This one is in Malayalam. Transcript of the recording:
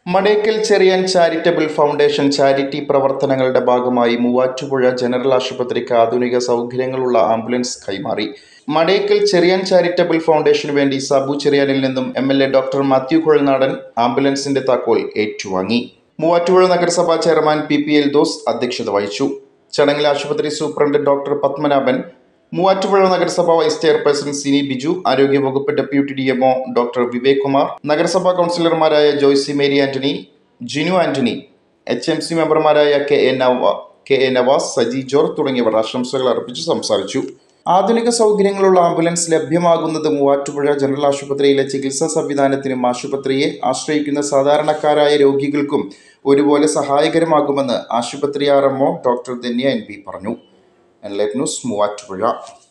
മടേക്കൽ ചെറിയാൻ ചാരിറ്റബിൾ ഫൗണ്ടേഷൻ ചാരിറ്റി പ്രവർത്തനങ്ങളുടെ ഭാഗമായി മൂവാറ്റുപുഴ ജനറൽ ആശുപത്രിക്ക് ആധുനിക സൗകര്യങ്ങളുള്ള ആംബുലൻസ് കൈമാറി മടേക്കൽ ചെറിയാൻ ചാരിറ്റബിൾ ഫൗണ്ടേഷന് വേണ്ടി സാബു ചെറിയാനിൽ നിന്നും M L A doctor Mathew Kuzhalnadan ആംബുലൻസിന്റെ താക്കോൽ ഏറ്റുവാങ്ങി മൂവാറ്റുപുഴ നഗരസഭാ chairman P P Eldhose അധ്യക്ഷത വഹിച്ചു ചടങ്ങിൽ ആശുപത്രി സൂപ്രണ്ട് ഡോക്ടർ പത്മനാഭൻ മൂവാറ്റുപുഴ നഗരസഭാ വൈസ് ചെയർപേഴ്സൺ സിനി ബിജു ആരോഗ്യവകുപ്പ് deputy D MO doctor Vivek Kumar നഗരസഭാ കൗൺസിലർമാരായ Joicy Mary Antony Jinu Antony H M C മെമ്പർമാരായ കെ എ നവ കെ എ നവാസ് സജി ജോർജ് തുടങ്ങിയവർ ആശംസകൾ അർപ്പിച്ച് സംസാരിച്ചു ആധുനിക സൗകര്യങ്ങളുള്ള ആംബുലൻസ് ലഭ്യമാകുന്നത് മൂവാറ്റുപുഴ ജനറൽ ആശുപത്രിയിലെ ചികിത്സാ സംവിധാനത്തിനും ആശുപത്രിയെ ആശ്രയിക്കുന്ന സാധാരണക്കാരായ രോഗികൾക്കും ഒരുപോലെ സഹായകരമാകുമെന്ന് ആശുപത്രി R MO doctor Dhanya N P പറഞ്ഞു എൻലൈറ്റ് ന്യൂസ് മൂവാറ്റുപുഴ